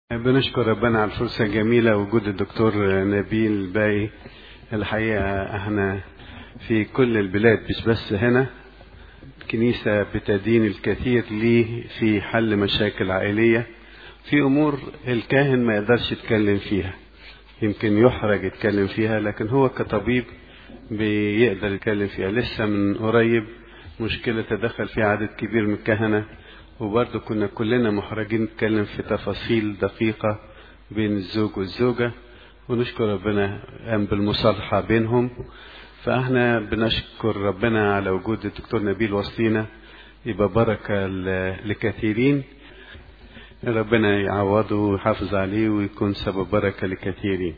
بنشكر ربنا على الفرصة الجميلة وجود الدكتور نبيل باي الحقيقة احنا في كل البلاد مش بس هنا الكنيسة بتدين الكثير ليه في حل مشاكل عائلية في أمور الكاهن ما يقدرش يتكلم فيها يمكن يحرج يتكلم فيها لكن هو كطبيب بيقدر يتكلم فيها لسه من قريب مشكلة تدخل فيها عدد كبير من الكهنة وبرضه كنا كلنا محرجين نتكلم في تفاصيل دقيقة بين الزوج والزوجة ونشكر ربنا قام بالمصالحة بينهم فاحنا بنشكر ربنا على وجود الدكتور نبيل وسطينا يبقى بركة لكثيرين ربنا يعوضه ويحافظ عليه ويكون سبب بركة لكثيرين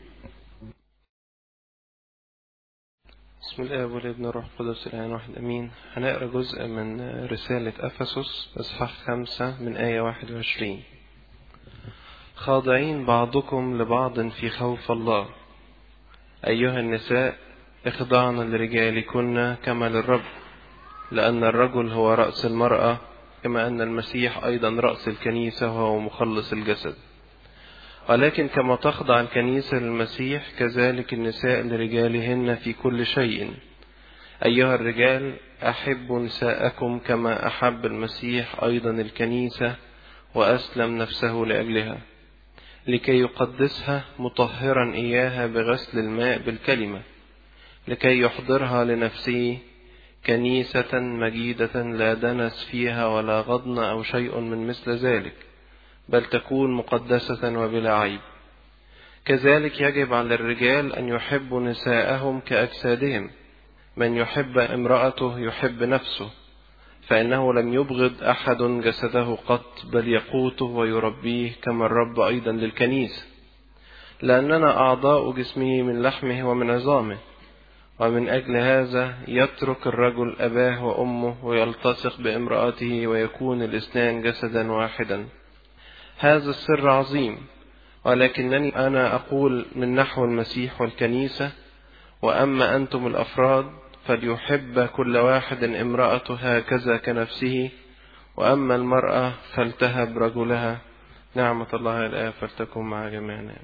بسم الله والابن الروح القدس الآن واحد أمين هنقرأ جزء من رسالة أفسس إصحاح خمسة من آية واحد وعشرين خاضعين بعضكم لبعض في خوف الله أيها النساء اخضعن لرجالكن كما للرب لأن الرجل هو رأس المرأة كما أن المسيح أيضا رأس الكنيسة وهو مخلص الجسد ولكن كما تخضع الكنيسة للمسيح كذلك النساء لرجالهن في كل شيء أيها الرجال أحبوا نساءكم كما أحب المسيح أيضا الكنيسة وأسلم نفسه لأجلها لكي يقدسها مطهرا إياها بغسل الماء بالكلمة لكي يحضرها لنفسه كنيسة مجيدة لا دنس فيها ولا غضن أو شيء من مثل ذلك بل تكون مقدسة وبلا عيب كذلك يجب على الرجال أن يحبوا نساءهم كأجسادهم من يحب امرأته يحب نفسه فإنه لم يبغض أحد جسده قط بل يقوته ويربيه كما الرب أيضا للكنيسة لأننا أعضاء جسمه من لحمه ومن عظامه ومن أجل هذا يترك الرجل أباه وأمه ويلتصق بامرأته ويكون الاثنان جسدا واحدا هذا السر عظيم ولكنني أنا أقول من نحو المسيح والكنيسة وأما أنتم الأفراد فليحب كل واحد امرأته هكذا كنفسه وأما المرأة فلتهب رجلها نعمة الله الآن فلتكن مع جميعنا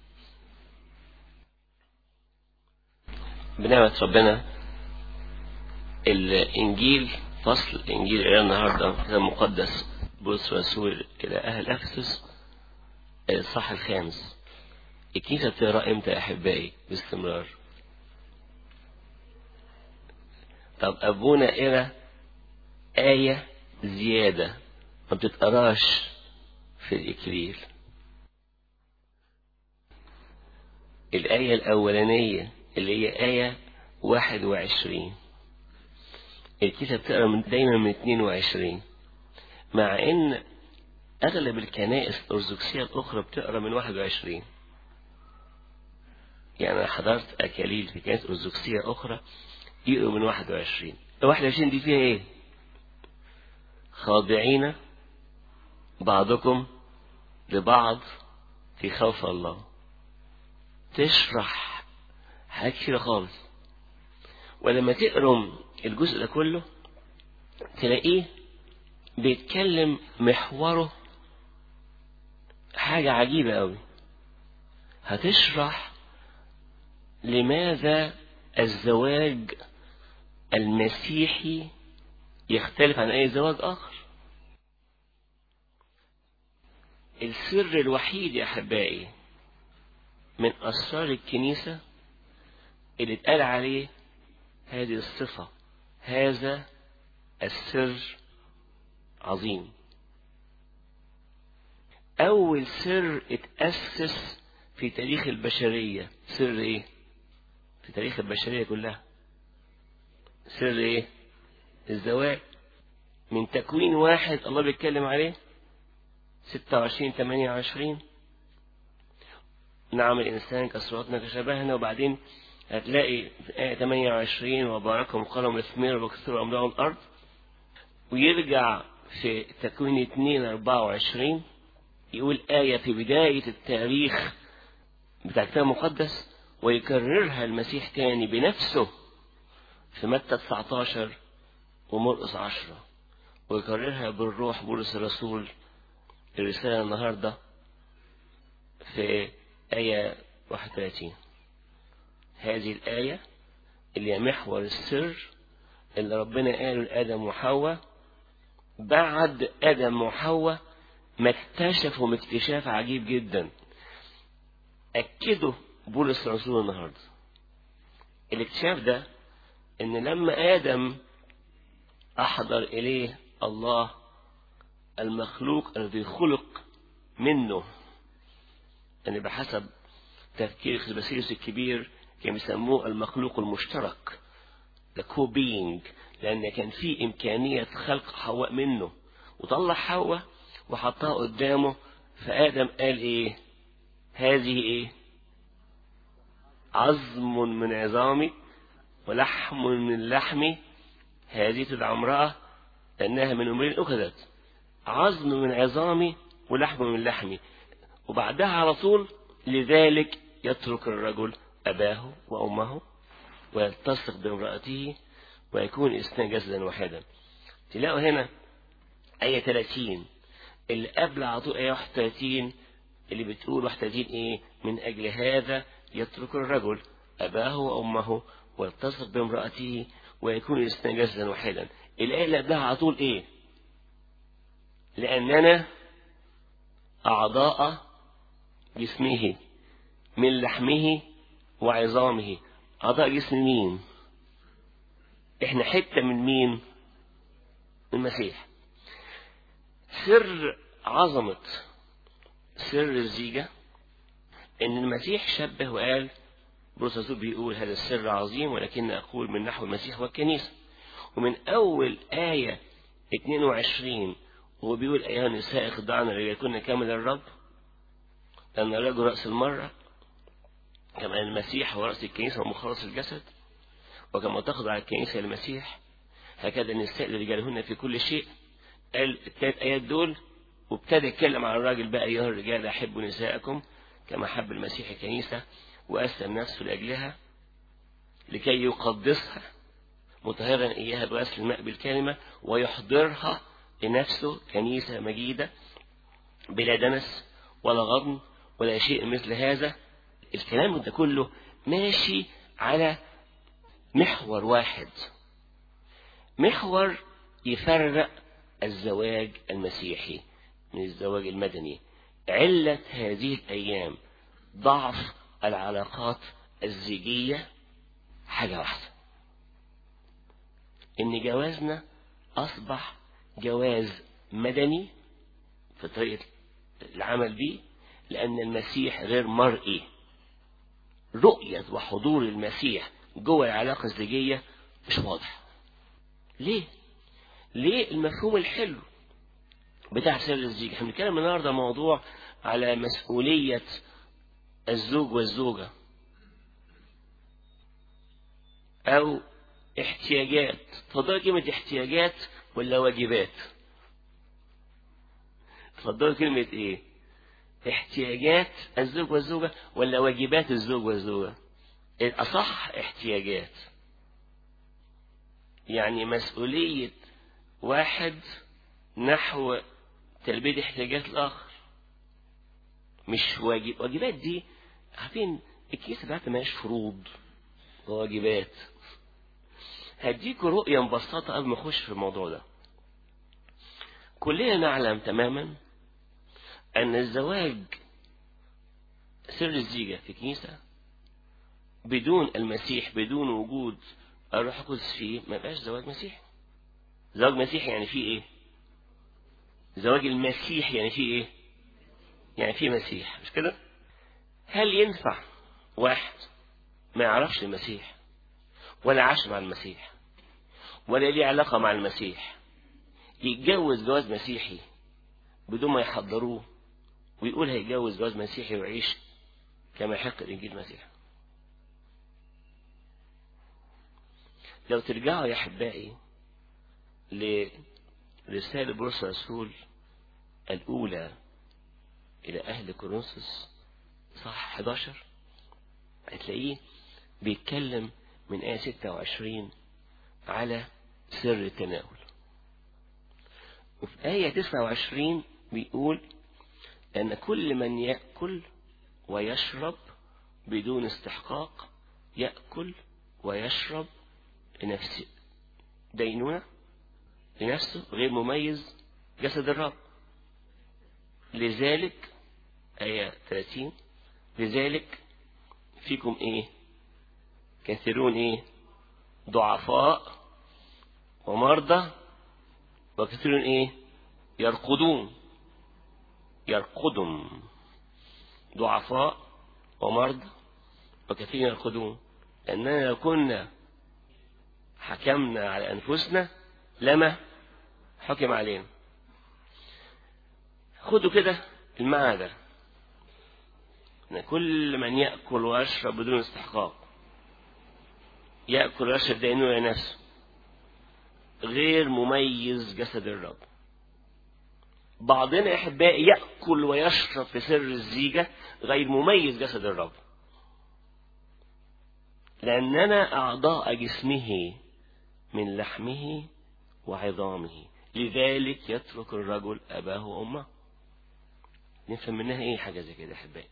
بنعمة ربنا الإنجيل فصل إنجيل إلى النهاردة المقدس بولس رسول إلى أهل أفسس الصح الخامس الكنيسة بتقرأ إمتى يا أحبائي باستمرار طب أبونا إلى آية زيادة ما بتتقراش في الإكليل الآية الأولانية اللي هي آية واحد وعشرين الكنيسة بتقرا من دايما من اتنين وعشرين مع ان اغلب الكنائس الارثوذكسيه الاخرى بتقرا من 21 يعني انا حضرت اكاليل في كنائس ارثوذكسيه اخرى يقروا من 21 ال 21 دي فيها ايه خاضعين بعضكم لبعض في خوف الله تشرح حاجات كتيرة خالص ولما تقرم الجزء ده كله تلاقيه بيتكلم محوره حاجة عجيبة أوي هتشرح لماذا الزواج المسيحي يختلف عن أي زواج آخر السر الوحيد يا أحبائي من أسرار الكنيسة اللي اتقال عليه هذه الصفة هذا السر عظيم أول سر اتأسس في تاريخ البشرية سر إيه؟ في تاريخ البشرية كلها سر إيه؟ الزواج من تكوين واحد الله بيتكلم عليه ستة وعشرين ثمانية وعشرين نعم الإنسان كصورتنا كشبهنا وبعدين هتلاقي في آية 28 وباركهم قالوا مثمر وكثروا أملاهم الأرض ويرجع في تكوين 2 24 يقول آية في بداية التاريخ بتاع الكتاب المقدس ويكررها المسيح تاني بنفسه في متى 19 ومرقس 10 ويكررها بالروح بولس الرسول الرسالة النهاردة في آية 31 هذه الآية اللي هي محور السر اللي ربنا قاله لآدم وحواء بعد آدم وحواء ما اكتشفوا اكتشاف عجيب جدا أكده بولس الرسول النهارده الاكتشاف ده ان لما ادم احضر اليه الله المخلوق الذي خلق منه يعني بحسب تفكير خزبسيوس الكبير كانوا بيسموه المخلوق المشترك the co-being لأن كان في إمكانية خلق حواء منه وطلع حواء وحطها قدامه فآدم قال إيه هذه إيه عظم من عظامي ولحم من لحمي هذه تدعى امرأة لأنها من أمرين أخذت عظم من عظامي ولحم من لحمي وبعدها على طول لذلك يترك الرجل أباه وأمه ويلتصق بامرأته ويكون اثنان جسدا واحدا تلاقوا هنا آية 30 اللي قبل على طول آية 31 اللي بتقول 31 إيه من أجل هذا يترك الرجل أباه وأمه ويلتصق بامرأته ويكون الاثنان جسدا واحدا الآية اللي قبلها على طول إيه لأننا أعضاء جسمه من لحمه وعظامه أعضاء جسم مين إحنا حتة من مين من المسيح سر عظمة سر الزيجة إن المسيح شبه وقال بولس بيقول هذا السر عظيم ولكن أقول من نحو المسيح والكنيسة ومن أول آية 22 هو بيقول أيها النساء اخضعن ليكن كامل الرب لأن الرجل رأس المرأة كما أن المسيح هو رأس الكنيسة ومخلص الجسد وكما تخضع الكنيسة للمسيح هكذا النساء لرجالهن في كل شيء قال الثلاث آيات دول وابتدى يتكلم عن الراجل بقى أيها الرجال أحبوا نساءكم كما حب المسيح الكنيسة وأسلم نفسه لأجلها لكي يقدسها مطهرا إياها بغسل الماء بالكلمة ويحضرها لنفسه كنيسة مجيدة بلا دنس ولا غضن ولا شيء مثل هذا الكلام ده كله ماشي على محور واحد محور يفرق الزواج المسيحي من الزواج المدني علة هذه الأيام ضعف العلاقات الزيجية حاجة واحدة إن جوازنا أصبح جواز مدني في طريقة العمل بيه لأن المسيح غير مرئي رؤية وحضور المسيح جوه العلاقة الزوجية مش واضح ليه؟ ليه المفهوم الحلو بتاع سر الزيج احنا بنتكلم النهارده موضوع على مسؤولية الزوج والزوجة أو احتياجات تفضلوا كلمة احتياجات ولا واجبات تفضلوا كلمة ايه احتياجات الزوج والزوجة ولا واجبات الزوج والزوجة الأصح احتياجات يعني مسؤولية واحد نحو تلبية احتياجات الآخر مش واجب واجبات دي عارفين الكيسة بتاعتها ماهيش فروض وواجبات هديكوا رؤية مبسطة قبل ما أخش في الموضوع ده كلنا نعلم تماما أن الزواج سر الزيجة في كنيسة بدون المسيح بدون وجود الروح القدس فيه ما يبقاش زواج مسيحي زواج مسيحي يعني فيه ايه زواج المسيح يعني فيه ايه يعني فيه مسيح مش كده هل ينفع واحد ما يعرفش المسيح ولا عاش مع المسيح ولا ليه علاقة مع المسيح يتجوز جواز مسيحي بدون ما يحضروه ويقول هيتجوز جواز مسيحي ويعيش كما يحق الإنجيل المسيح لو ترجعوا يا أحبائي لرسالة بولس الرسول الأولى إلى أهل كورنثوس صح 11 هتلاقيه بيتكلم من آية 26 على سر التناول وفي آية 29 بيقول أن كل من يأكل ويشرب بدون استحقاق يأكل ويشرب لنفسه دينونة لنفسه غير مميز جسد الرب لذلك آية 30 لذلك فيكم ايه كثيرون ايه ضعفاء ومرضى وكثيرون ايه يرقدون يرقدون ضعفاء ومرضى وكثيرون يرقدون لأننا لو كنا حكمنا على أنفسنا لما حكم علينا خدوا كده المعنى ده ان كل من ياكل ويشرب بدون استحقاق ياكل ويشرب دينه نفسه غير مميز جسد الرب بعضنا يا احبائي ياكل ويشرب في سر الزيجه غير مميز جسد الرب لاننا اعضاء جسمه من لحمه وعظامه لذلك يترك الرجل اباه وامه نفهم منها ايه حاجه زي كده يا احبائي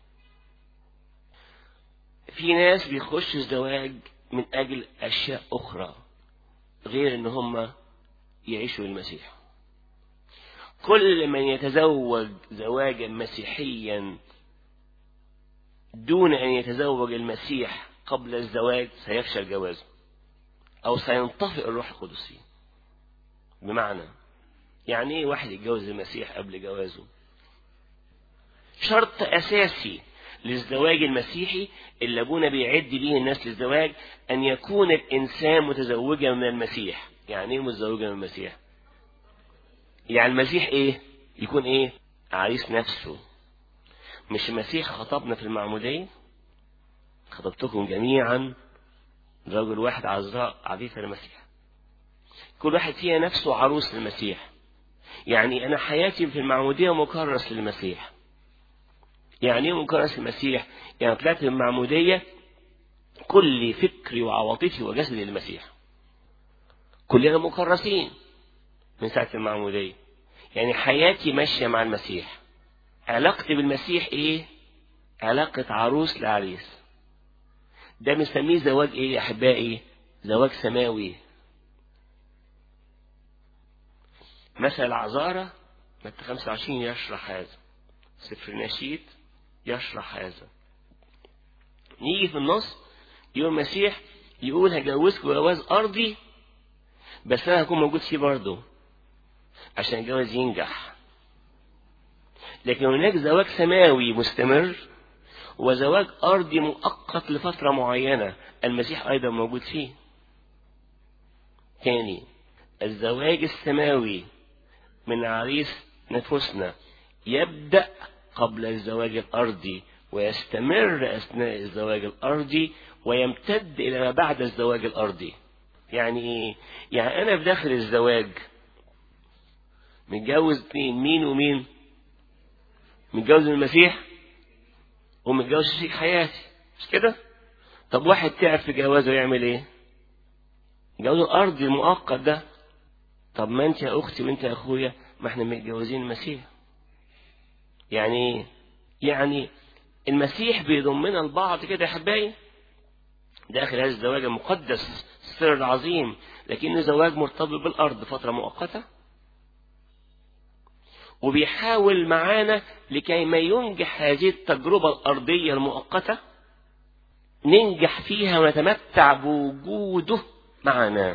في ناس بيخشوا الزواج من اجل اشياء اخرى غير ان هم يعيشوا المسيح كل من يتزوج زواجا مسيحيا دون ان يتزوج المسيح قبل الزواج سيفشل جوازه او سينطفئ الروح القدس فيه بمعنى يعني ايه واحد يتجوز المسيح قبل جوازه شرط اساسي للزواج المسيحي اللي ابونا بيعد بيه الناس للزواج ان يكون الانسان متزوجا من المسيح يعني ايه متزوجا من المسيح يعني المسيح ايه يكون ايه عريس نفسه مش المسيح خطبنا في المعمودية خطبتكم جميعا رجل واحد عذراء عفيفة المسيح كل واحد فيها نفسه عروس للمسيح يعني انا حياتي في المعمودية مكرس للمسيح يعني ايه مكرس المسيح يعني طلعت من المعمودية كل فكري وعواطفي وجسدي للمسيح كلنا مكرسين من ساعة المعمودية يعني حياتي ماشية مع المسيح علاقتي بالمسيح ايه علاقة عروس لعريس ده بنسميه زواج ايه يا احبائي زواج سماوي مثل العذارة متى 25 يشرح هذا سفر النشيد يشرح هذا نيجي في النص يقول المسيح يقول هجوزكم جواز أرضي بس أنا هكون موجود فيه برضه عشان الجواز ينجح لكن هناك زواج سماوي مستمر وزواج أرضي مؤقت لفترة معينة المسيح أيضا موجود فيه تاني الزواج السماوي من عريس نفوسنا يبدأ قبل الزواج الأرضي ويستمر أثناء الزواج الأرضي ويمتد إلى ما بعد الزواج الأرضي يعني إيه؟ يعني أنا في داخل الزواج متجوز مين مين ومين متجوز المسيح ومتجوز شريك حياتي مش كده طب واحد تعب في جوازه يعمل ايه جواز الارض المؤقت ده طب ما انت يا اختي وانت يا اخويا ما احنا متجوزين المسيح يعني ايه يعني المسيح بيضمنا لبعض كده يا حبايبي داخل هذا الزواج المقدس السر العظيم لكنه زواج مرتبط بالارض فتره مؤقته وبيحاول معانا لكي ما ينجح هذه التجربة الأرضية المؤقتة ننجح فيها ونتمتع بوجوده معنا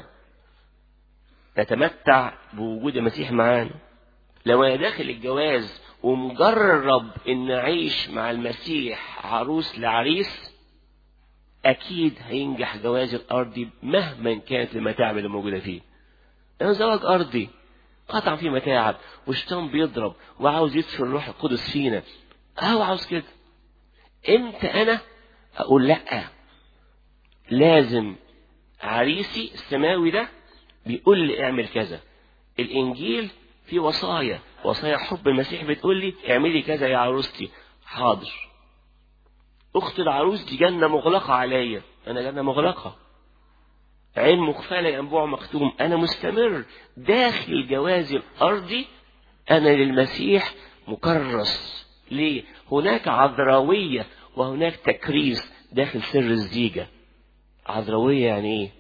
نتمتع بوجود المسيح معانا لو أنا داخل الجواز ومجرب إن أعيش مع المسيح عروس لعريس أكيد هينجح جوازي الأرضي مهما كانت المتاعب اللي موجودة فيه لأنه زواج أرضي قطعا في متاعب والشيطان بيضرب وعاوز يطفي الروح القدس فينا هو عاوز كده امتى انا اقول لا لازم عريسي السماوي ده بيقول لي اعمل كذا الانجيل فيه وصايا وصايا حب المسيح بتقول لي اعملي كذا يا عروستي حاضر اخت العروس دي جنه مغلقه عليا انا جنه مغلقه عين مقفلة ينبوع مختوم أنا مستمر داخل جوازي الأرضي أنا للمسيح مكرس ليه هناك عذراوية وهناك تكريس داخل سر الزيجة عذروية يعني ايه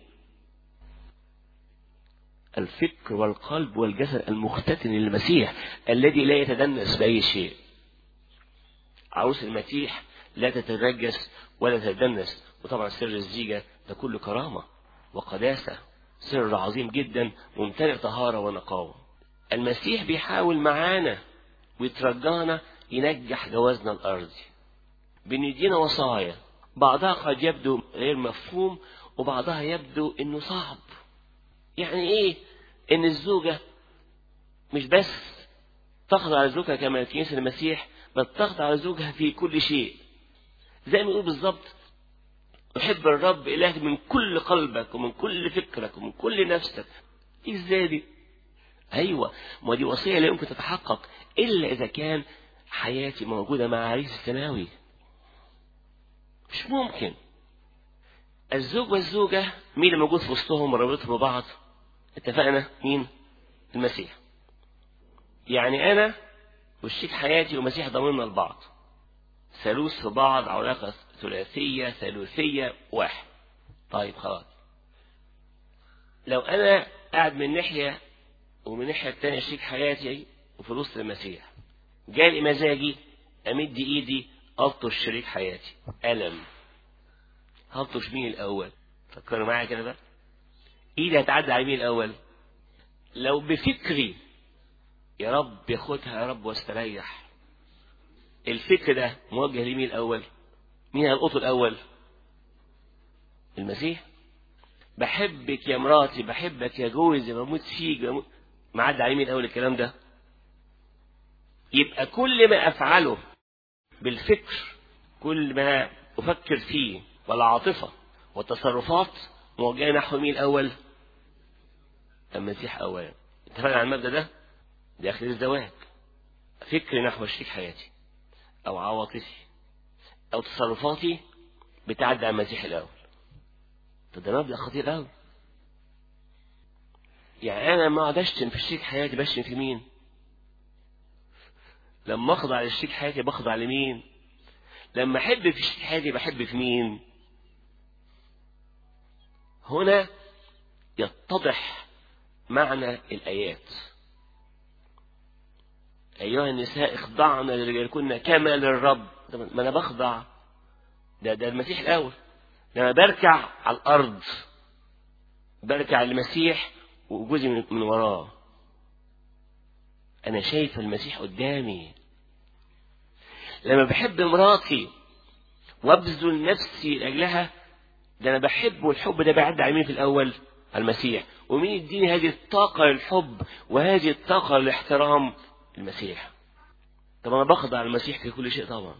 الفكر والقلب والجسد المختتن للمسيح الذي لا يتدنس بأي شيء عروس المسيح لا تتنجس ولا تتدنس وطبعا سر الزيجة ده كله كرامة وقداسة سر عظيم جدا ممتلئ طهارة ونقاوة المسيح بيحاول معانا ويترجانا ينجح جوازنا الأرضي بندينا وصايا بعضها قد يبدو غير مفهوم وبعضها يبدو انه صعب يعني ايه ان الزوجة مش بس تخضع لزوجها كما كنيسة المسيح بل تخضع لزوجها في كل شيء زي ما يقول بالظبط تحب الرب إلهك من كل قلبك ومن كل فكرك ومن كل نفسك ازاي دي ايوه ما دي وصيه لا يمكن تتحقق الا اذا كان حياتي موجوده مع عريس السماوي مش ممكن الزوج والزوجة مين اللي موجود في وسطهم ورابطهم ببعض اتفقنا مين المسيح يعني أنا وشيك حياتي ومسيح ضمننا لبعض ثالوث في بعض علاقة ثلاثية ثالوثية واحد طيب خلاص لو أنا قاعد من ناحية ومن الناحية التانية شريك حياتي وفي وسط المسيح جالي مزاجي أمد إيدي ألطش شريك حياتي ألم هلطش مين الأول فكروا معايا كده بقى إيدي هتعدي على مين الأول لو بفكري يا رب ياخدها يا رب واستريح الفكر ده موجه لمين الأول مين هيلقطه الأول المسيح بحبك يا مراتي بحبك يا جوزي بموت فيك بموت معدي على مين الأول الكلام ده يبقى كل ما أفعله بالفكر كل ما أفكر فيه والعاطفة والتصرفات موجهة نحو مين الأول المسيح أولا اتفقنا على المبدأ ده داخل الزواج فكري نحو شريك حياتي أو عواطفي أو تصرفاتي بتعدي على المسيح الأول فده مبدأ خطير أوي يعني أنا ما أقعد أشتم في شريك حياتي بشتم في مين؟ لما أخضع لشريك حياتي بخضع لمين؟ لما أحب في شريك حياتي بحب في مين؟ هنا يتضح معنى الآيات أيها النساء اخضعن لرجالكن كما للرب ما أنا بخضع ده ده المسيح الأول لما بركع على الأرض بركع المسيح وجوزي من, من وراه أنا شايف المسيح قدامي لما بحب مراتي وابذل نفسي لأجلها ده أنا بحب والحب ده بيعدي على مين في الأول؟ على المسيح ومين يديني هذه الطاقة للحب وهذه الطاقة للاحترام المسيح طب أنا بخضع المسيح في كل شيء طبعا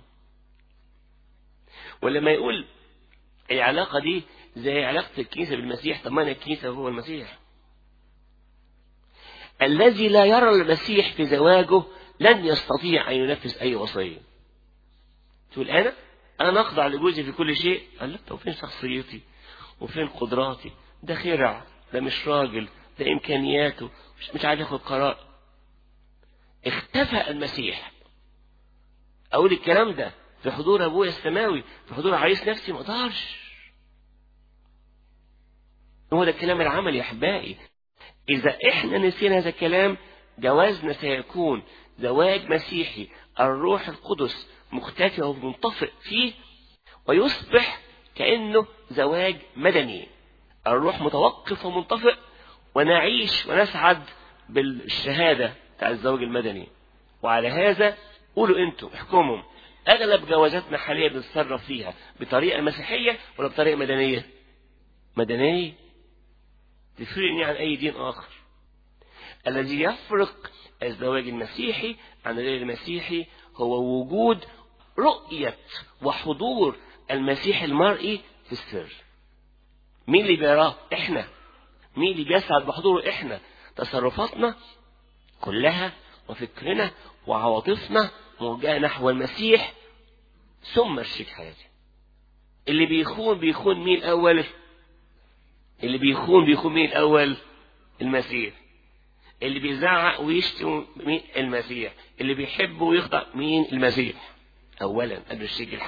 ولما يقول العلاقة دي زي علاقة الكنيسة بالمسيح طب ما أنا الكنيسة هو المسيح الذي لا يرى المسيح في زواجه لن يستطيع أن ينفذ أي وصية تقول أنا أنا أخضع لجوزي في كل شيء قال لا طب فين شخصيتي وفين قدراتي ده خرع ده مش راجل ده إمكانياته مش, مش عارف ياخد قرار اختفى المسيح أقول الكلام ده في حضور أبويا السماوي في حضور عريس نفسي ما أقدرش هو ده الكلام العملي يا أحبائي إذا إحنا نسينا هذا الكلام جوازنا سيكون زواج مسيحي الروح القدس مختفي ومنطفئ فيه ويصبح كأنه زواج مدني الروح متوقف ومنطفئ ونعيش ونسعد بالشهادة بتاع الزواج المدني وعلى هذا قولوا انتوا احكموا اغلب جوازاتنا حاليا بنتصرف فيها بطريقة مسيحية ولا بطريقة مدنية مدنية تفرقني عن اي دين اخر الذي يفرق الزواج المسيحي عن غير المسيحي هو وجود رؤية وحضور المسيح المرئي في السر مين اللي بيراه احنا مين اللي بيسعد بحضوره احنا تصرفاتنا كلها وفكرنا وعواطفنا موجهة نحو المسيح ثم شريك حياتي اللي بيخون بيخون مين الأول اللي بيخون بيخون مين الأول المسيح اللي بيزعق ويشتم مين المسيح اللي بيحب ويخضع مين المسيح أولا قبل شريك الحياة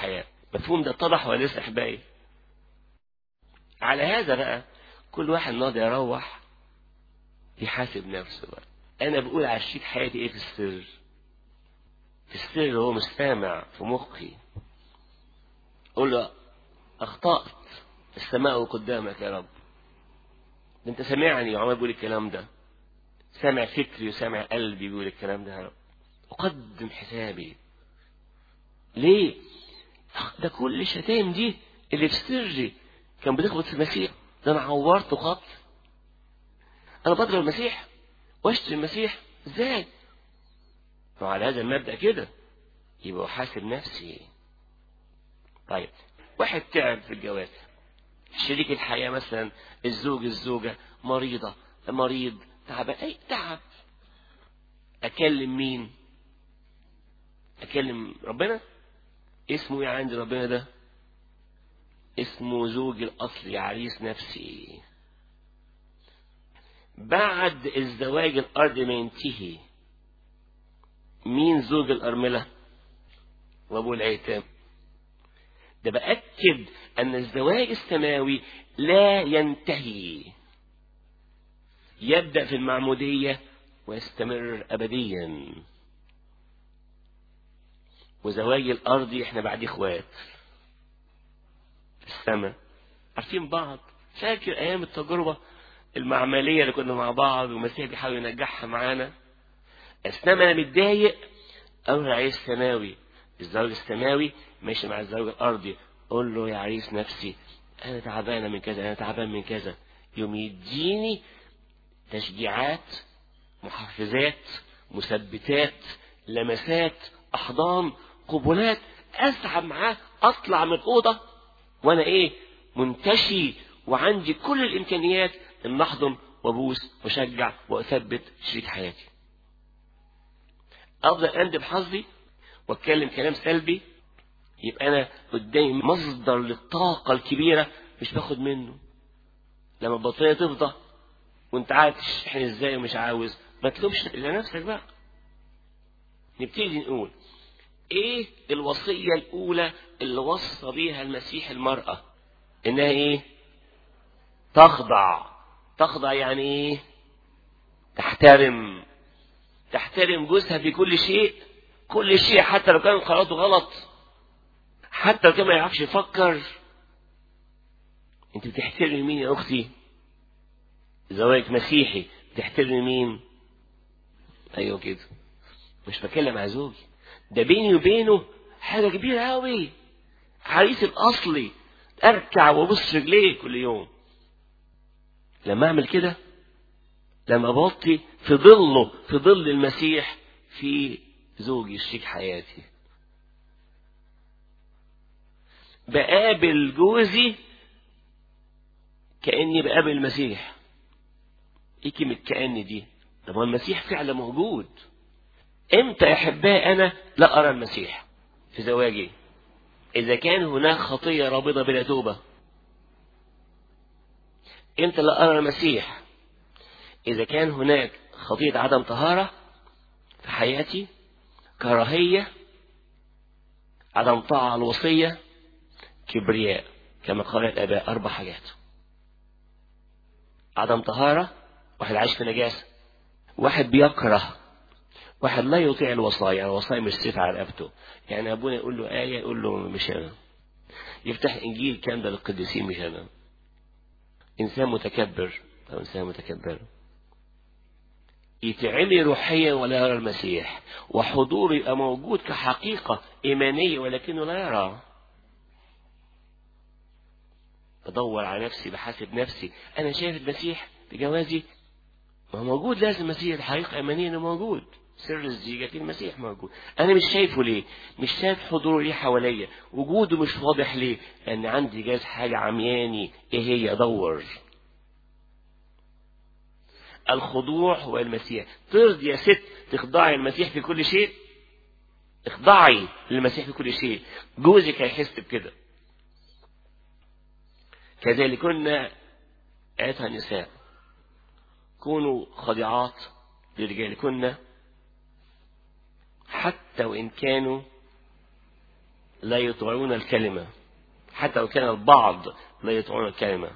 مفهوم ده اتضح ولا لسه احبائي على هذا بقى كل واحد النهارده يروح يحاسب نفسه بقى انا بقول على شريك حياتي ايه في السر في السر اللي هو مش سامع في مخي قول له اخطأت السماء قدامك يا رب ده انت سامعني وعمال بيقول الكلام ده سامع فكري وسامع قلبي بيقول الكلام ده يا رب اقدم حسابي ليه ده كل الشتايم دي اللي في سري كان بتخبط في المسيح ده انا عورته خط انا بضرب المسيح واشتري المسيح ازاي وعلى هذا المبدأ كده يبقى حاسب نفسي طيب واحد تعب في الجواز شريك الحياة مثلا الزوج الزوجة مريضة مريض تعب أي تعب أكلم مين أكلم ربنا اسمه ايه عند ربنا ده اسمه زوج الأصلي عريس نفسي بعد الزواج الأرض ما ينتهي مين زوج الأرملة وأبو الأيتام ده بأكد أن الزواج السماوي لا ينتهي يبدأ في المعمودية ويستمر أبديا وزواج الأرض احنا بعد إخوات في السماء عارفين بعض فاكر أيام التجربة المعملية اللي كنا مع بعض والمسيح بيحاول ينجحها معانا أثناء ما أنا متضايق أروح العريس السماوي الزوج السماوي ماشي مع الزوج الأرضي قول له يا عريس نفسي أنا تعبانة من كذا أنا تعبان من كذا يوم يديني تشجيعات محفزات مثبتات لمسات أحضان قبلات أسحب معاه أطلع من الأوضة وأنا إيه منتشي وعندي كل الإمكانيات إن أحضن وأبوس وأشجع وأثبت شريك حياتي أفضل أندب حظي وأتكلم كلام سلبي يبقى أنا قدامي مصدر للطاقة الكبيرة مش باخد منه لما البطارية تفضى وانت عارف تشحن ازاي ومش عاوز ما تلومش الا نفسك بقى نبتدي نقول ايه الوصية الاولى اللي وصى بيها المسيح المرأة انها ايه تخضع تخضع يعني ايه تحترم تحترم جوزها في كل شيء كل شيء حتى لو كان قراراته غلط حتى لو كان ما يعرفش يفكر انت بتحترمي مين يا اختي زواج مسيحي بتحترمي مين ايوه كده مش بكلم على زوجي ده بيني وبينه حاجة كبيرة أوي عريس الأصلي أركع وأبص رجليه كل يوم لما أعمل كده لما بوطي في ظله في ظل المسيح في زوجي شريك حياتي بقابل جوزي كأني بقابل المسيح ايه كلمة كأني دي طب هو المسيح فعلا موجود امتى يا احبائي انا لا ارى المسيح في زواجي اذا كان هناك خطية رابضة بلا توبة امتى لا ارى المسيح اذا كان هناك خطية عدم طهارة في حياتي كراهية عدم طاعة الوصية كبرياء كما قال الآباء أربع حاجات عدم طهارة واحد عايش في نجاسة واحد بيكره واحد لا يطيع الوصايا الوصايا مش سيف على رقبته يعني أبونا يقول له آية يقول له مش أنا يفتح إنجيل كان ده للقديسين مش أنا إنسان متكبر أو إنسان متكبر يتعلي روحيا ولا يرى المسيح وحضوره يبقى موجود كحقيقة إيمانية ولكنه لا يرى بدور على نفسي بحاسب نفسي أنا شايف المسيح بجوازي ما هو موجود لازم المسيح الحقيقة إيمانية إنه موجود سر الزيجة في المسيح موجود أنا مش شايفه ليه مش شايف حضوره ليه حواليا وجوده مش واضح ليه لأن عندي جاز حاجة عمياني إيه هي أدور الخضوع هو المسيح ترضي يا ست تخضعي المسيح في كل شيء اخضعي للمسيح في كل شيء جوزك هيحس بكده كذلك كنا أيتها النساء كونوا خاضعات لرجالكن حتى وإن كانوا لا يطيعون الكلمة حتى لو كان البعض لا يطيعون الكلمة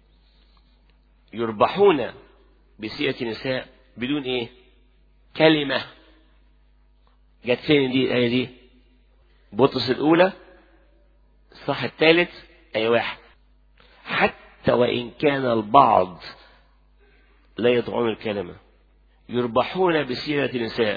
يربحون بسيرة نساء بدون ايه كلمة جت فين دي الآية دي بطرس الأولى الصح الثالث أي واحد حتى وإن كان البعض لا يطيعون الكلمة يربحون بسيرة نساء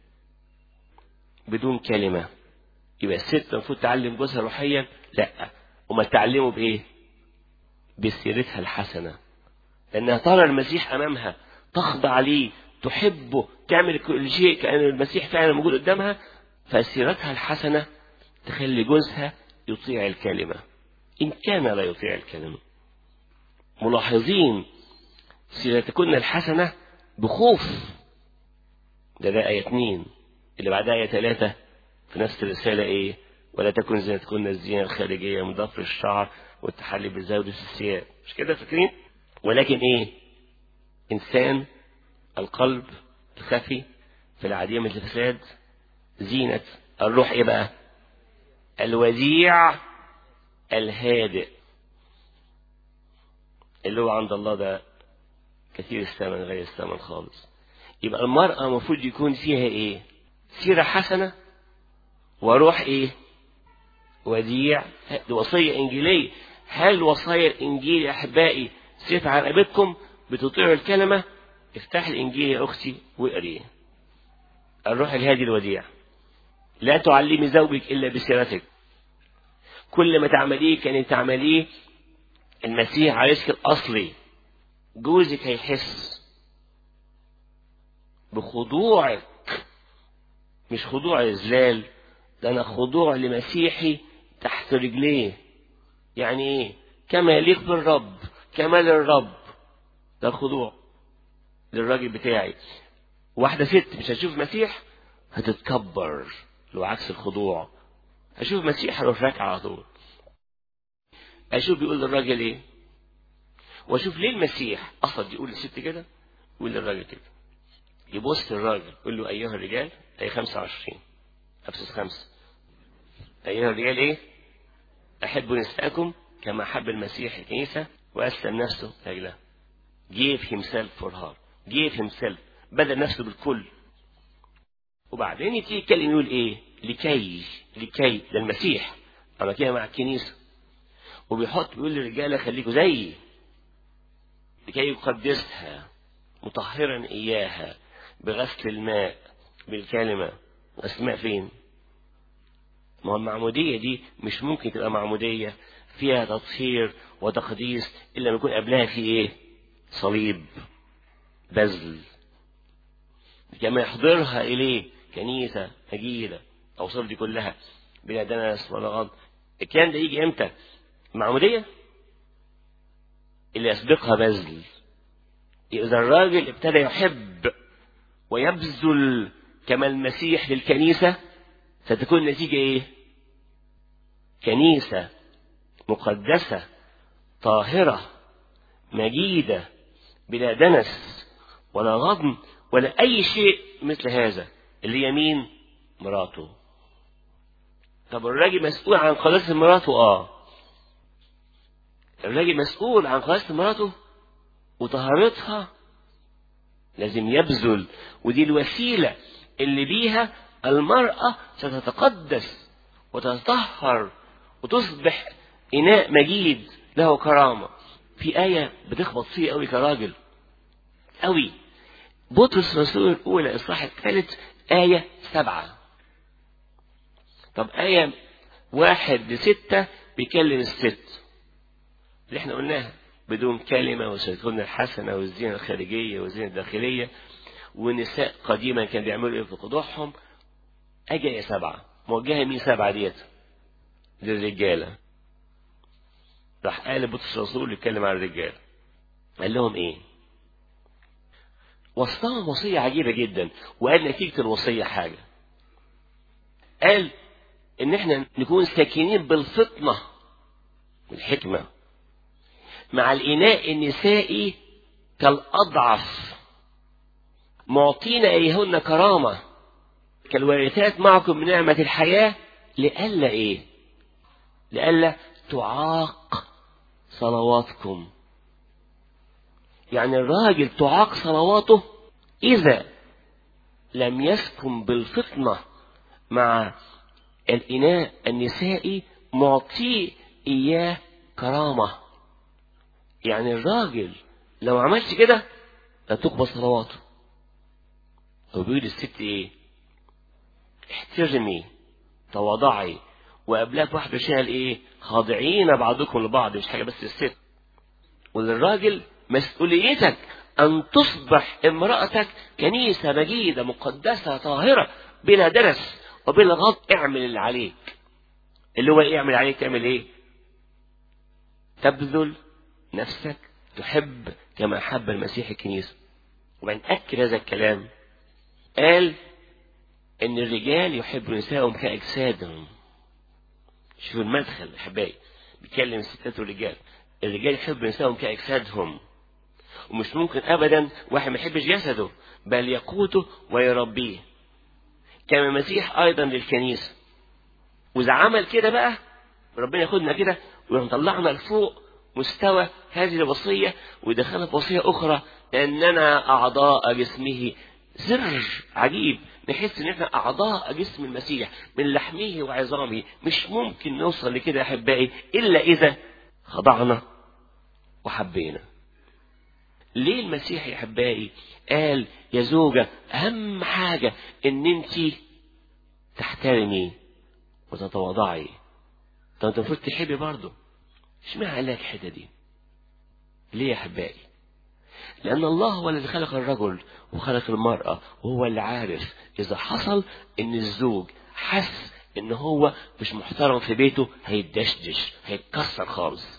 بدون كلمة يبقى الست المفروض تعلم جوزها روحيا لا وما تعلمه بإيه بسيرتها الحسنة لأنها ترى المسيح أمامها تخضع ليه تحبه تعمل كل شيء كأن المسيح فعلا موجود قدامها فسيرتها الحسنة تخلي جوزها يطيع الكلمة إن كان لا يطيع الكلمة ملاحظين سيرتكن الحسنة بخوف ده ده آية اتنين اللي بعدها آية ثلاثة في نفس الرسالة إيه ولا تكن زينتكن الزينة الخارجية من ضفر الشعر والتحلي بزودة الثياب مش كده فاكرين ولكن إيه إنسان القلب الخفي في العادية من الفساد زينة الروح إيه بقى الوديع الهادئ اللي هو عند الله ده كثير الثمن غير الثمن خالص يبقى المرأة المفروض يكون فيها ايه سيرة حسنة وروح ايه وديع دي وصية انجيلية هل وصايا الانجيل يا احبائي سيف على رقبتكم بتطيعوا الكلمة افتح الانجيل يا اختي واقريه الروح الهادي الوديع لا تعلمي زوجك الا بسيرتك كل ما تعمليه كان تعمليه المسيح عريسك الاصلي جوزك هيحس بخضوعك مش خضوع إذلال ده أنا خضوع لمسيحي تحت رجليه يعني إيه كما يليق بالرب كمال الرب ده الخضوع للراجل بتاعي واحدة ست مش هتشوف مسيح هتتكبر لو عكس الخضوع هشوف مسيح هروح راكع على طول اشوف بيقول للراجل ايه واشوف ليه المسيح قصد يقول للست كده ويقول للراجل كده يبص للراجل يقول له ايها الرجال اي 25 افسس خمسة ايها الرجال ايه احبوا نساءكم كما احب المسيح الكنيسه واسلم نفسه لاجلها gave himself for her gave himself بدل نفسه بالكل وبعدين يجي يتكلم يقول ايه لكي لكي ده المسيح اما كده مع الكنيسه وبيحط بيقول للرجاله خليكوا زيي لكي يقدسها مطهرا اياها بغسل الماء بالكلمه اسماء فين ما هو المعموديه دي مش ممكن تبقى معموديه فيها تطهير وتقديس الا لما يكون قبلها في ايه صليب بذل كما يحضرها اليه كنيسه مجيده اوصاف دي كلها بلا دنس ولا غض الكلام ده يجي امتى معموديه اللي يسبقها بذل إذا الراجل ابتدى يحب ويبذل كما المسيح للكنيسة ستكون النتيجة إيه؟ كنيسة مقدسة طاهرة مجيدة بلا دنس ولا غضن ولا أي شيء مثل هذا اللي يمين مراته طب الراجل مسؤول عن قداسة مراته اه الراجل مسؤول عن قداسة مراته وطهارتها لازم يبذل ودي الوسيلة اللي بيها المرأة ستتقدس وتتطهر وتصبح إناء مجيد له كرامة في آية بتخبط فيه قوي كراجل قوي بطرس الرسول الأولى الإصحاح الثالث آية سبعة طب آية واحد لستة بيكلم الست اللي احنا قلناها بدون كلمة وسيكون الحسنة والزينة الخارجية والزينة الداخلية ونساء قديما كانوا بيعملوا ايه في خضوعهم أجي يا سبعة موجهة مين سبعة ديت للرجالة راح قال بطرس الرسول يتكلم عن الرجال قال لهم ايه وصاهم وصية عجيبة جدا وقال نتيجة الوصية حاجة قال ان احنا نكون ساكنين بالفطنة والحكمة مع الإناء النسائي كالأضعف معطين إليهن كرامة كالوارثات معكم من نعمة الحياة لئلا إيه لئلا تعاق صلواتكم يعني الراجل تعاق صلواته إذا لم يسكن بالفطنة مع الإناء النسائي معطيه إياه كرامة يعني الراجل لو عملش كده لا تقبل صلواته هو بيقول الست ايه احترمي تواضعي وقبلها واحدة شال ايه خاضعين بعضكم لبعض مش حاجة بس الست وللراجل مسؤوليتك أن تصبح امرأتك كنيسة مجيدة مقدسة طاهرة بلا درس وبلا غض اعمل اللي عليك اللي هو ايه اعمل عليك تعمل ايه تبذل نفسك تحب كما أحب المسيح الكنيسة وبعدين أكد هذا الكلام قال إن الرجال يحبوا نسائهم كأجسادهم شوفوا المدخل أحبائي بيتكلم الستات والرجال الرجال يحبوا نسائهم كأجسادهم ومش ممكن أبدا واحد ما يحبش جسده بل يقوته ويربيه كما المسيح أيضا للكنيسة وإذا عمل كده بقى ربنا ياخدنا كده ويطلعنا لفوق مستوى هذه الوصية ويدخلنا في وصية أخرى أننا أعضاء جسمه سر عجيب نحس ان احنا اعضاء جسم المسيح من لحمه وعظامه مش ممكن نوصل لكده يا احبائي الا اذا خضعنا وحبينا ليه المسيح يا احبائي قال يا زوجة اهم حاجة ان انت تحترمي وتتواضعي طب انت المفروض تحبي برضه اشمعنى قال لك الحته دي ليه يا احبائي لأن الله هو الذي خلق الرجل وخلق المرأة وهو اللي عارف إذا حصل إن الزوج حس إن هو مش محترم في بيته هيتدشدش هيتكسر خالص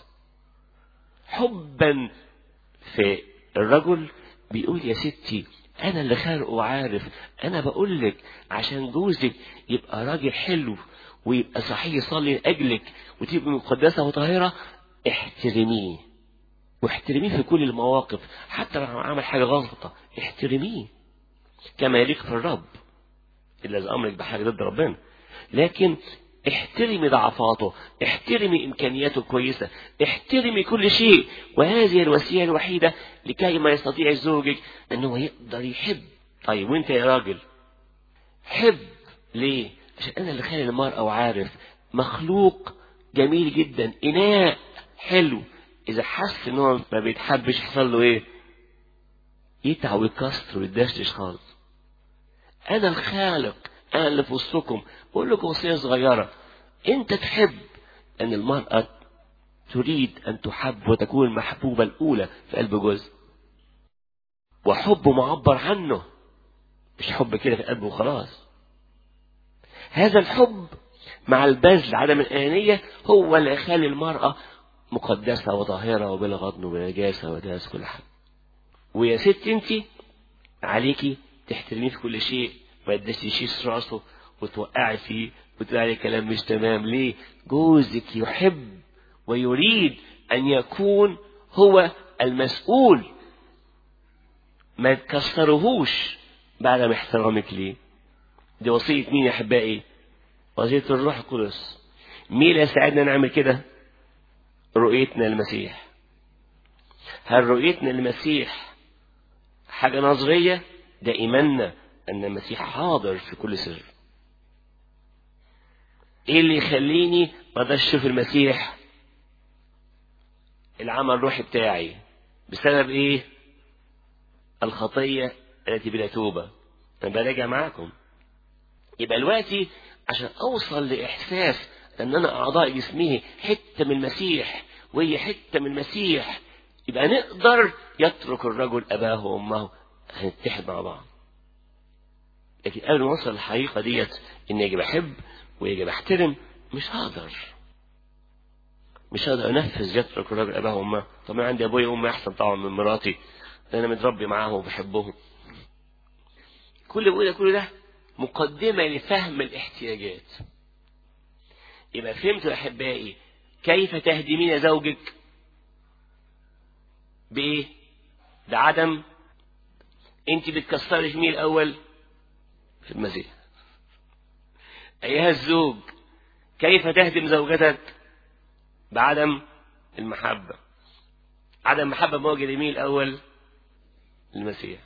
حبا في الرجل بيقول يا ستي أنا اللي خالقه وعارف أنا بقول لك عشان جوزك يبقى راجل حلو ويبقى صحيح يصلي لأجلك وتبقى مقدسة وطاهرة احترميه واحترميه في كل المواقف حتى لو عمل حاجة غلطة احترميه كما يليق في الرب إلا إذا أمرك بحاجة ضد ربنا لكن احترمي ضعفاته احترمي إمكانياته كويسة احترمي كل شيء وهذه الوسيلة الوحيدة لكي ما يستطيع زوجك أنه يقدر يحب طيب وانت يا راجل حب ليه عشان أنا اللي خالق المرأة وعارف مخلوق جميل جدا إناء حلو إذا حس إن هو ما بيتحبش يحصل له إيه؟ يتعب ويكسر ويدشدش خالص. أنا الخالق، أنا اللي في وسطكم، بقول لكم وصية صغيرة. أنت تحب أن المرأة تريد أن تحب وتكون المحبوبة الأولى في قلب جوزها. وحب معبر عنه مش حب كده في قلبه وخلاص. هذا الحب مع البذل عدم الأنانية هو اللي يخلي المرأة مقدسة وطاهرة وبلا غضن وبلا نجاسة وداس كل حاجة ويا ست انت عليكي تحترميه في كل شيء ما تدشيش راسه وتوقعي فيه وتقولي عليه كلام مش تمام ليه جوزك يحب ويريد أن يكون هو المسؤول ما تكسرهوش بعد ما احترامك ليه دي وصية مين يا أحبائي وصية الروح القدس مين اللي يساعدنا نعمل كده رؤيتنا للمسيح هل رؤيتنا للمسيح حاجة نظرية ده إيماننا أن المسيح حاضر في كل سر إيه اللي يخليني ما اقدرش أشوف المسيح العمل الروحي بتاعي بسبب إيه الخطية التي بلا توبة أنا براجع معاكم يبقى دلوقتي عشان أوصل لإحساس أن أنا أعضاء جسمه حتة من المسيح وهي حتة من المسيح يبقى نقدر يترك الرجل أباه وأمه هنتحد مع بعض لكن قبل ما أوصل للحقيقة ديت إن يجب أحب ويجب أحترم مش هقدر مش هقدر أنفذ يترك الرجل أباه وأمه طب ما عندي أبويا وأمي أحسن طبعا من مراتي أنا متربي معاهم وبحبهم كل اللي بقوله كل ده مقدمة لفهم الاحتياجات يبقى فهمتوا يا أحبائي كيف تهدمين زوجك بإيه بعدم أنت بتكسري في مين الأول في المسيح أيها الزوج كيف تهدم زوجتك بعدم المحبة عدم المحبة موجة لمين الأول المسيح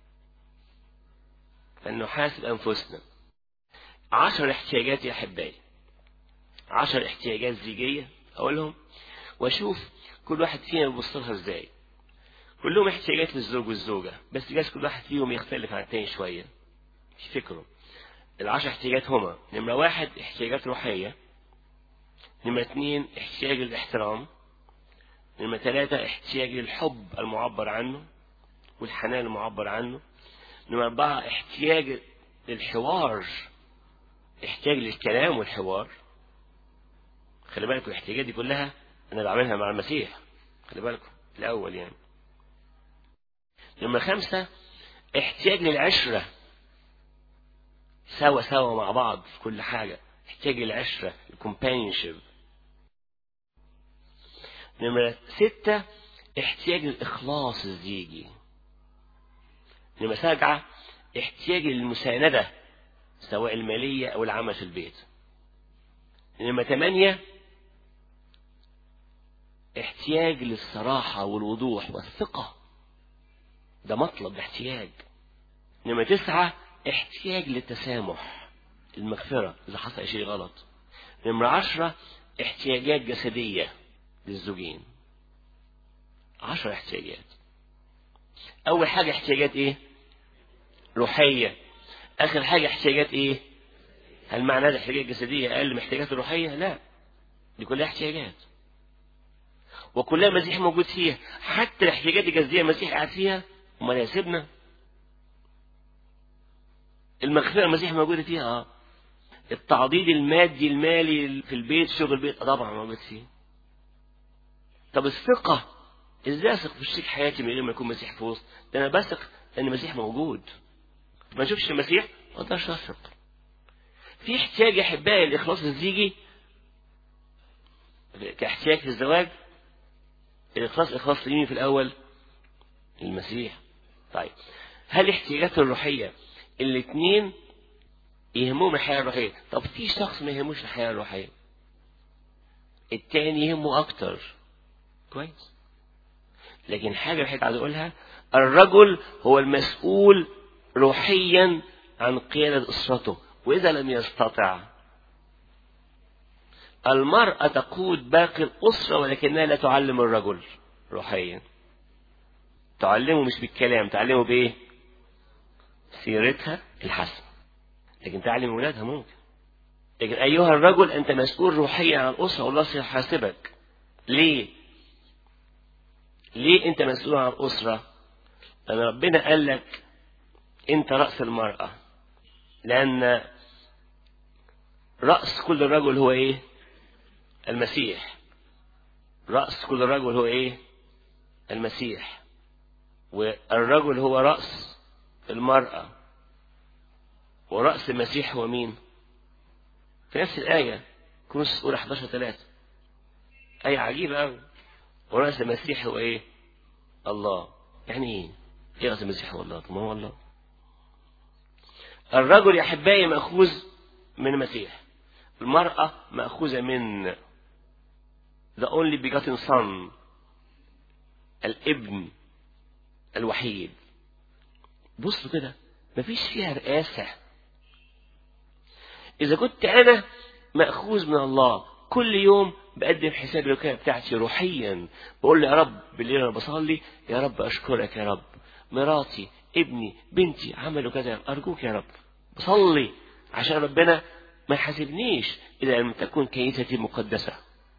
أن نحاسب أنفسنا عشر احتياجات يا أحبائي عشر احتياجات زيجية أقولهم وأشوف كل واحد فينا بيبص لها إزاي كلهم احتياجات للزوج والزوجة بس جاز كل واحد فيهم يختلف عن التاني شوية مش فكره العشر احتياجات هما نمرة واحد احتياجات روحية نمرة اتنين احتياج للاحترام نمرة ثلاثة احتياج للحب المعبر عنه والحنان المعبر عنه نمرة أربعة احتياج للحوار احتياج للكلام والحوار خلي بالكم الاحتياجات دي كلها أنا بعملها مع المسيح خلي بالكم الأول يعني نمرة خمسة احتياج للعشرة سوا سوا مع بعض في كل حاجة احتياج للعشرة الكومبانيونشيب نمرة ستة احتياج للإخلاص الزيجي نمرة سبعة احتياج للمساندة سواء المالية أو العمل في البيت نمرة ثمانية احتياج للصراحة والوضوح والثقة ده مطلب ده احتياج نمرة تسعة احتياج للتسامح المغفرة إذا حصل شيء غلط نمرة عشرة احتياجات جسدية للزوجين عشر احتياجات أول حاجة احتياجات إيه؟ روحية آخر حاجة احتياجات إيه؟ هل معنى هذا احتياجات جسدية أقل من احتياجات الروحية؟ لا دي كلها احتياجات وكلها المسيح موجود فيها حتى الاحتياجات الجسدية المسيح قاعد فيها امال هيسيبنا المغفرة المسيح موجودة فيها اه التعضيد المادي المالي في البيت شغل البيت طبعا موجود فيه طب الثقة ازاي اثق في شريك حياتي من غير ما يكون مسيح في وسط ده انا بثق ان المسيح موجود ما اشوفش المسيح ما اقدرش اثق في احتياج يا احبائي الاخلاص الزيجي كاحتياج في الزواج الاخلاص اخلاص لمين في الاول المسيح طيب هل الاحتياجات الروحيه الاثنين يهمهم الحياه الروحيه طب في شخص ما يهموش الحياه الروحيه التاني يهمه اكتر كويس لكن حاجه الحقيقه عايز اقولها الرجل هو المسؤول روحيا عن قياده اسرته واذا لم يستطع المرأة تقود باقي الأسرة ولكنها لا تعلم الرجل روحيا تعلمه مش بالكلام تعلمه بإيه سيرتها الحسنة لكن تعلم أولادها ممكن لكن أيها الرجل أنت مسؤول روحيا عن الأسرة والله سيحاسبك ليه ليه أنت مسؤول عن الأسرة لأن ربنا قال لك أنت رأس المرأة لأن رأس كل رجل هو إيه المسيح رأس كل رجل هو إيه المسيح والرجل هو رأس المرأة ورأس المسيح هو مين في نفس الآية كروس أولى 11 3 آية عجيبة أوي ورأس المسيح هو إيه الله يعني إيه إيه رأس المسيح هو الله طب ما هو الله الرجل يا أحبائي مأخوذ من المسيح المرأة مأخوذة من the only begotten son الابن الوحيد بصوا كده مفيش فيها رئاسة إذا كنت أنا مأخوذ من الله كل يوم بقدم حساب الوكالة بتاعتي روحيا بقول له يا رب بالليل أنا بصلي يا رب أشكرك يا رب مراتي ابني بنتي عملوا كذا أرجوك يا رب بصلي عشان ربنا ما يحاسبنيش إذا لم تكن كنيستي مقدسة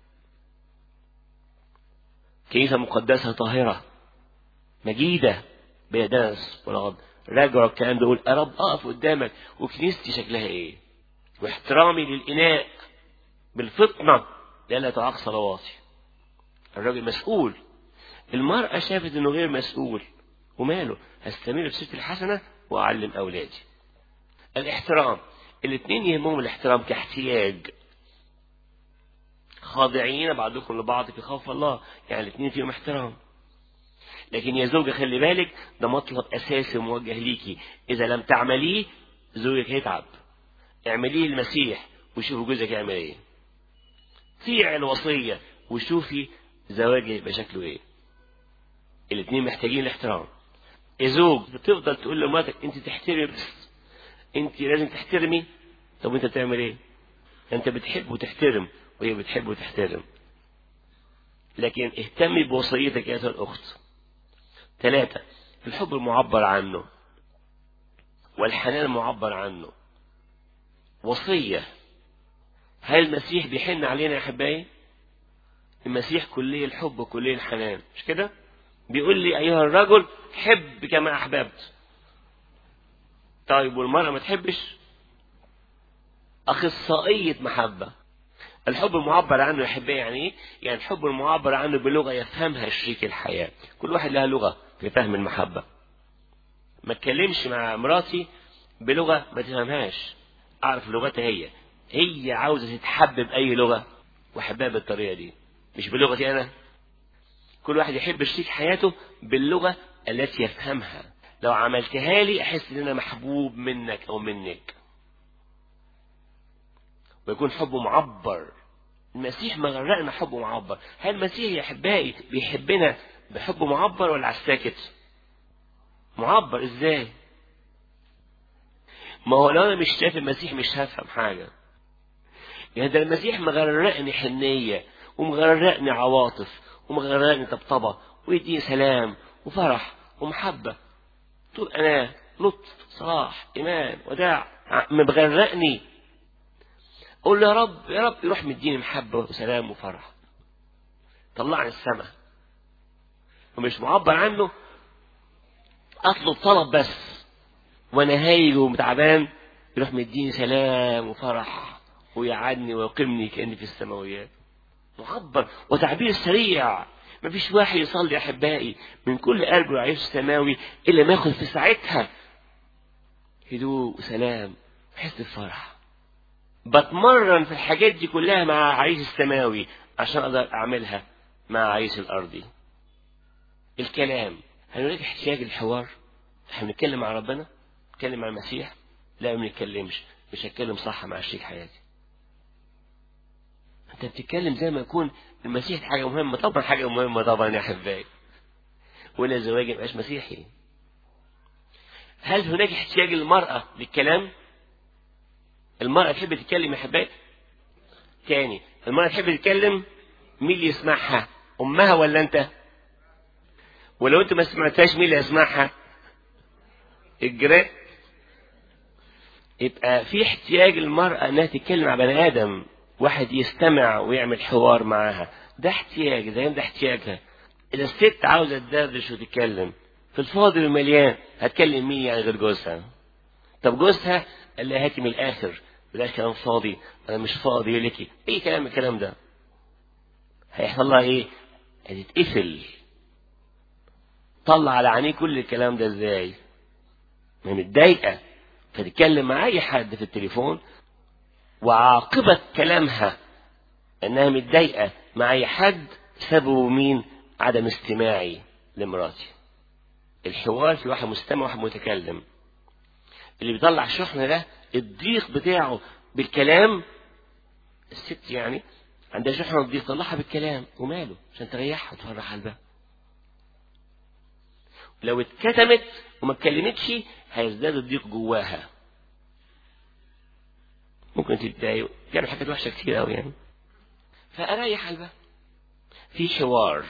كنيسة مقدسة طاهرة مجيدة بيدنس والغض راجعوا الكلام ده يقول يا رب أقف قدامك وكنيستي شكلها إيه واحترامي للإناء بالفطنة لألا تعاق صلواتي الراجل مسؤول المرأة شافت إنه غير مسؤول وماله هستمر في سيرتي الحسنة وأعلم أولادي الاحترام الاثنين يهمهم الاحترام كاحتياج خاضعين بعضكم لبعض في خوف الله يعني الاثنين فيهم احترام لكن يا زوجة خلي بالك ده مطلب أساسي موجه ليكي إذا لم تعمليه زوجك هيتعب اعمليه المسيح وشوفوا جوزك يعمل ايه طيع الوصية وشوفي زواجك يبقى شكله ايه الاثنين محتاجين الاحترام الزوج بتفضل تقول لمراتك انت تحترمي بس انت لازم تحترمي طب انت بتعمل ايه انت بتحب وتحترم وهي بتحب وتحترم لكن اهتمي بوصيتك يا الاخت ثلاثة الحب المعبر عنه والحنان المعبر عنه وصية هل المسيح بيحن علينا يا احبائي المسيح كلية الحب وكلية الحنان مش كده بيقول لي ايها الرجل حب كما احببت طيب والمرأة ما تحبش أخصائية محبة الحب المعبر عنه يا أحبائي يعني إيه؟ يعني الحب المعبر عنه بلغة يفهمها شريك الحياة كل واحد لها لغة في فهم المحبة ما اتكلمش مع مراتي بلغة ما تفهمهاش أعرف لغتها هي هي عاوزة تتحب بأي لغة وأحبها بالطريقة دي مش بلغتي أنا كل واحد يحب شريك حياته باللغة التي يفهمها لو عملتها لي أحس إن أنا محبوب منك أو منك ويكون حبه معبر المسيح ما غرقنا حبه معبر هل المسيح يا أحبائي بيحبنا بحب معبر ولا على الساكت معبر ازاي ما هو لو انا مش شايف المسيح مش هفهم حاجة يعني ده المسيح مغرقني حنية ومغرقني عواطف ومغرقني طبطبة ويديني سلام وفرح ومحبة طول أنا لطف صلاح إيمان وداع مغرقني قول له يا رب يا رب يروح مديني محبة وسلام وفرح طلعني السماء ومش معبر عنه اطلب طلب بس وانا هايج ومتعبان يروح مديني سلام وفرح ويقعدني ويقيمني كاني في السماويات معبر وتعبير سريع مفيش واحد يصلي احبائي من كل قلبه يعيش السماوي الا ما ياخد في ساعتها هدوء وسلام وحس بفرح بتمرن في الحاجات دي كلها مع عريس السماوي عشان اقدر اعملها مع عريس الارضي الكلام هل هناك احتياج للحوار احنا بنتكلم مع ربنا نتكلم مع المسيح لا ما بنتكلمش مش هتكلم صح مع شريك حياتي انت بتتكلم زي ما يكون المسيح حاجه مهمه طبعا حاجه مهمه طبعا يا احبائي ولا الزواج ما يبقاش مسيحي هل هناك احتياج للمراه للكلام المراه تحب تتكلم يا احبائي تاني المراه تحب تتكلم مين اللي يسمعها امها ولا انت ولو انت ما سمعتهاش مين اللي يسمعها الجيران يبقى في احتياج للمرأة انها تتكلم مع بني ادم واحد يستمع ويعمل حوار معاها ده احتياج زي ده احتياجها اذا الست عاوزة تدردش وتتكلم في الفاضي والمليان هتكلم مين يعني غير جوزها طب جوزها قال لها هاتي من الاخر بلاش كلام فاضي انا مش فاضي لك اي كلام الكلام ده هيحصل لها ايه هتتقفل طلع على عينيه كل الكلام ده ازاي ما متضايقه فتتكلم مع اي حد في التليفون وعاقبة كلامها انها متضايقة مع اي حد سببه مين عدم استماعي لمراتي الحوار في واحد مستمع وواحد متكلم اللي بيطلع الشحنة ده الضيق بتاعه بالكلام الست يعني عندها شحنة الضيق طلعها بالكلام وماله عشان تريحها وتفرح قلبها لو اتكتمت وما اتكلمتش هيزداد الضيق جواها ممكن تتضايق يعني حاجات وحشه كتير قوي يعني فاريح قلبها في حوار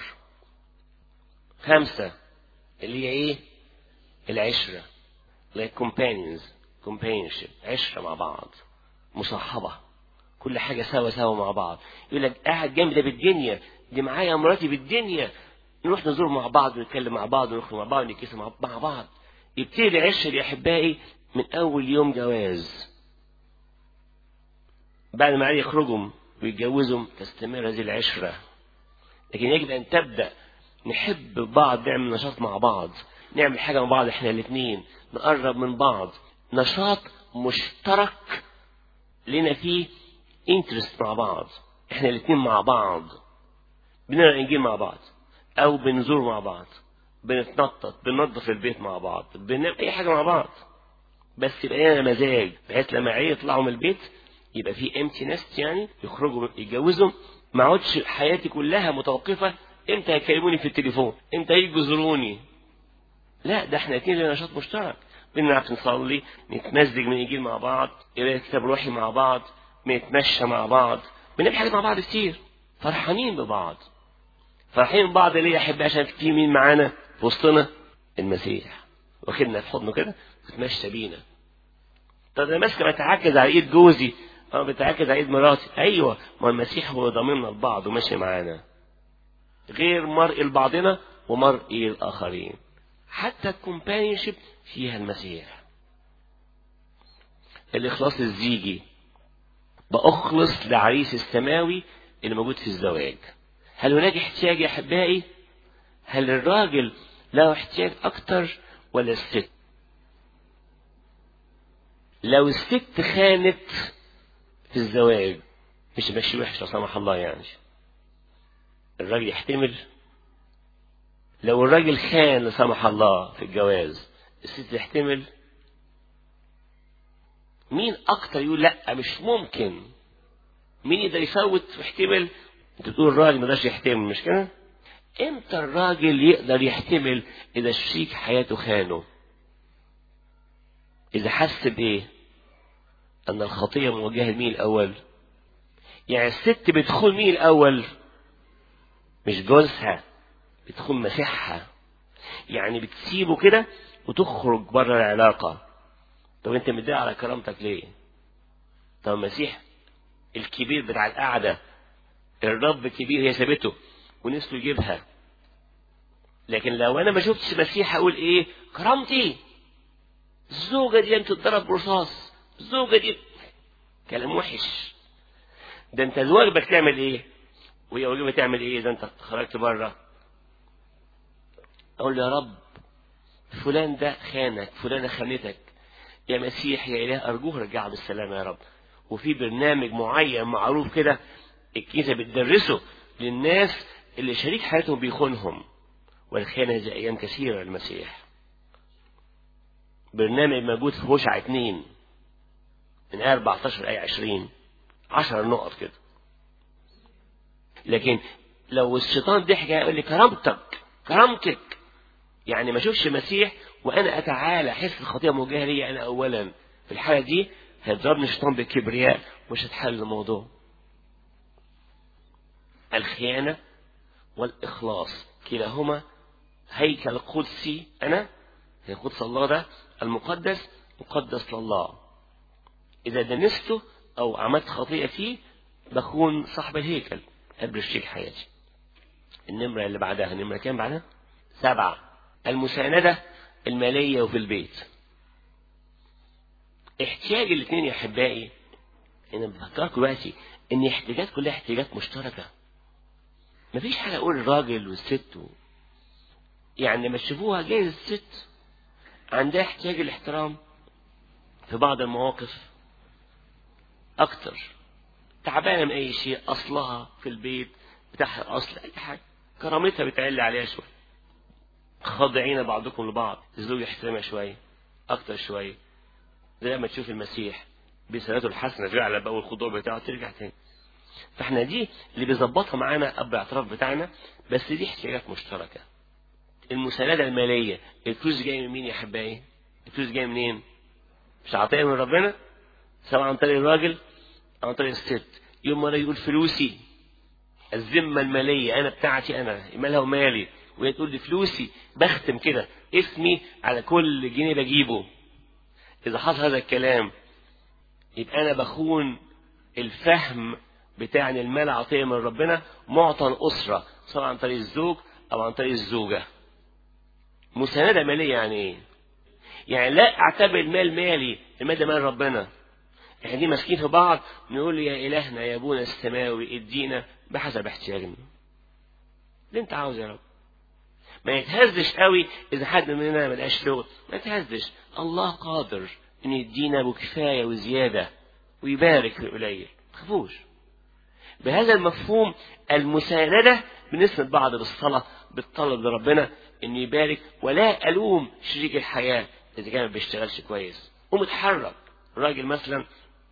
خمسة اللي هي ايه العشرة اللي هي companions companionship عشرة مع بعض مصاحبة كل حاجة سوا سوا مع بعض يقول لك قاعد جنبي ده بالدنيا دي معايا مراتي بالدنيا نروح نزور مع بعض ونتكلم مع بعض ونخرج مع بعض ونكيس مع بعض يبتدي العشرة يا أحبائي من أول يوم جواز بعد ما يخرجوا ويتجوزوا تستمر هذه العشرة لكن يجب أن تبدأ نحب بعض نعمل نشاط مع بعض نعمل حاجة مع بعض احنا الاثنين نقرب من بعض نشاط مشترك لنا فيه انترست مع بعض احنا الاثنين مع بعض بنقرا الانجيل مع بعض او بنزور مع بعض بنتنطط بننظف البيت مع بعض بنعمل اي حاجه مع بعض بس يبقى لنا مزاج بحيث لما عيل يطلعوا من البيت يبقى في امتي نست يعني يخرجوا يتجوزوا ما اقعدش حياتي كلها متوقفه امتى هيكلموني في التليفون امتى يجوا يزوروني لا ده احنا اتنين لنا نشاط مشترك بنعرف نصلي نتمزج من الانجيل مع بعض قرايه كتاب روحي مع بعض بنتمشى مع بعض بنعمل حاجات مع بعض كتير فرحانين ببعض فرحانين ببعض ليه يا احبائي عشان في مين معانا في وسطنا المسيح واخدنا في حضنه كده وتمشى بينا طب انا ماسكه بتعكز على ايد جوزي اه بتعكز على ايد مراتي ايوه ما المسيح هو ضامننا لبعض وماشي معانا غير مرء لبعضنا ومرء للاخرين حتى الكومبانيونشيب فيها المسيح الاخلاص الزيجي باخلص لعريس السماوي اللي موجود في الزواج هل هناك احتياج يا احبائي هل الراجل له احتياج اكتر ولا الست لو الست خانت في الزواج مش ماشي وحش لا سمح الله يعني الراجل يحتمل لو الراجل خان لا سمح الله في الجواز الست تحتمل مين اكتر يقول لا مش ممكن مين يقدر يفوت ويحتمل انت بتقول الراجل ما يقدرش يحتمل مش كده امتى الراجل يقدر يحتمل اذا شريك حياته خانه اذا حس بايه ان الخطيه موجهه لمين الاول يعني الست بتخون مين الاول مش جوزها بتخون مسيحها يعني بتسيبه كده وتخرج بره العلاقه طب انت متضايق على كرامتك ليه طب المسيح الكبير بتاع القعده الرب الكبير هي سابته ونسوا يجيبها لكن لو انا ما شفتش مسيح اقول ايه كرامتي الزوجه دي انت تضرب برصاص الزوجه دي كلام وحش ده انت واجبك تعمل ايه وهي واجبها تعمل ايه اذا انت خرجت بره اقول له يا رب فلان ده خانك فلانه خانتك يا مسيح يا اله ارجوه رجعها بالسلامه يا رب وفي برنامج معين معروف كده الكنيسه بتدرسه للناس اللي شريك حياتهم بيخونهم والخيانه دي ايام كثيره للمسيح برنامج موجود في هوشع اتنين من آية 14 آية 20 10 نقط كده لكن لو الشيطان ضحك هيقول لي كرامتك كرامتك يعني ما اشوفش مسيح وانا اتعالى احس الخطيه موجهه لي انا اولا في الحاله دي هيضربني الشيطان بالكبرياء مش هتحل الموضوع الخيانه والاخلاص كلاهما هيكل قدسي انا هي قدس الله ده المقدس مقدس لله اذا دنسته او عملت خطيئه فيه بكون صاحب الهيكل قبل شريك حياتي النمرة اللي بعدها النمرة كام بعدها سبعة المساندة المالية وفي البيت احتياج الاثنين يا احبائي انا بفكركم دلوقتي ان احتياجات كلها احتياجات مشتركة مفيش حاجة اقول الراجل والست و... يعني لما تشوفوها جايز الست عندها احتياج الاحترام في بعض المواقف اكتر تعبانه من اي شيء اصلها في البيت بتاعها اصل اي حاجه كرامتها بتعل عليها شويه خاضعين بعضكم لبعض الزوج يحترمها شويه اكتر شويه زي ما تشوف المسيح بسنته الحسنه جعل بقى والخضوع بتاعه ترجع تاني فاحنا دي اللي بيظبطها معانا اب الاعتراف بتاعنا بس دي احتياجات مشتركه المساندة المالية الفلوس جاية من مين يا حبايبي؟ الفلوس جاية منين؟ مش عطية من ربنا؟ سواء عن طريق الراجل أو عن طريق الست يوم ما يقول فلوسي الذمة المالية أنا بتاعتي أنا مالها ومالي وهي تقول لي فلوسي بختم كده اسمي على كل جنيه بجيبه إذا حصل هذا الكلام يبقى أنا بخون الفهم بتاع ان المال عطيه من ربنا معطى الاسره سواء عن طريق الزوج او عن طريق الزوجه مساندة مالية يعني ايه؟ يعني لا اعتبر المال مالي، المال ده مال ربنا. احنا دي ماسكين في بعض نقول يا الهنا يا ابونا السماوي ادينا بحسب احتياجنا. اللي انت عاوز يا رب. ما يتهزش قوي اذا حد مننا ما لقاش شغل، ما يتهزش، الله قادر ان يدينا بكفايه وزياده ويبارك في القليل، ما تخافوش. بهذا المفهوم المساندة بنسند بعض بالصلاة بالطلب لربنا إنه يبارك ولا ألوم شريك الحياة إذا كان ما بيشتغلش كويس ومتحرك راجل مثلا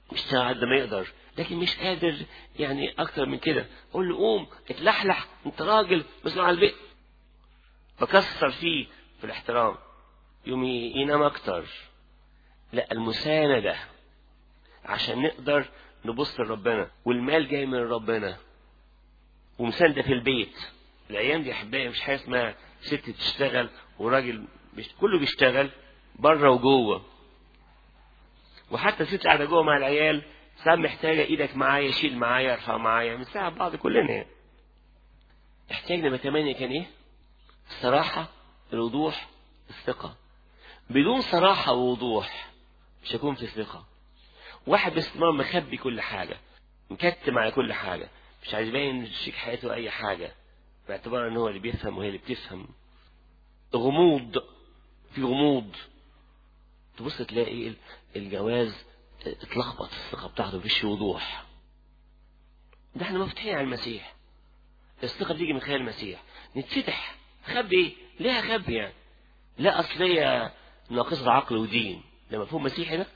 بيشتغل قد ما يقدر لكن مش قادر يعني اكتر من كده قول له قوم اتلحلح انت راجل مسؤول عن البيت بكسر فيه في الاحترام يوم ينام اكتر لا المساندة عشان نقدر نبص لربنا والمال جاي من ربنا ومساندة في البيت الايام دي احبائي مش حاجه اسمها ست تشتغل وراجل مش كله بيشتغل بره وجوه وحتى الست قاعده جوه مع العيال ساعات محتاجه ايدك معايا شيل معايا ارفع معايا بنساعد بعض كلنا يعني احتاج نمرة ثمانية كان ايه؟ الصراحة الوضوح الثقة بدون صراحة ووضوح مش هيكون في ثقة واحد باستمرار مخبي كل حاجة مكتم على كل حاجة مش عايز يبين شيك حياته أي حاجة باعتبار ان هو اللي بيفهم وهي اللي بتفهم غموض في غموض تبص تلاقي الجواز اتلخبط الثقة بتاعته مفيش وضوح ده احنا مفتوحين على المسيح الثقة بتيجي من خلال المسيح نتفتح خبي ايه؟ ليه اخبي يعني؟ لا اصل هي ناقصة عقل ودين ده مفهوم مسيحي ده؟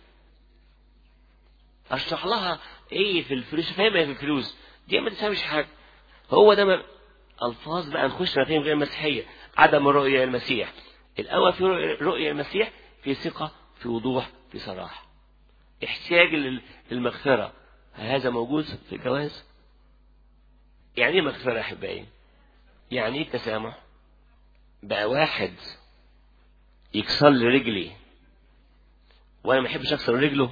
اشرح لها ايه في الفلوس فاهمها ايه في الفلوس دي ما تفهمش حاجة هو ده ما الفاظ بقى نخش مفاهيم غير مسيحية عدم الرؤية المسيح الاول في رؤية المسيح في ثقة في وضوح في صراحة احتياج للمغفرة هل هذا موجود في الجواز يعني ايه مغفرة يا احبائي يعني ايه التسامح بقى واحد يكسر لي رجلي وانا ما احبش اكسر رجله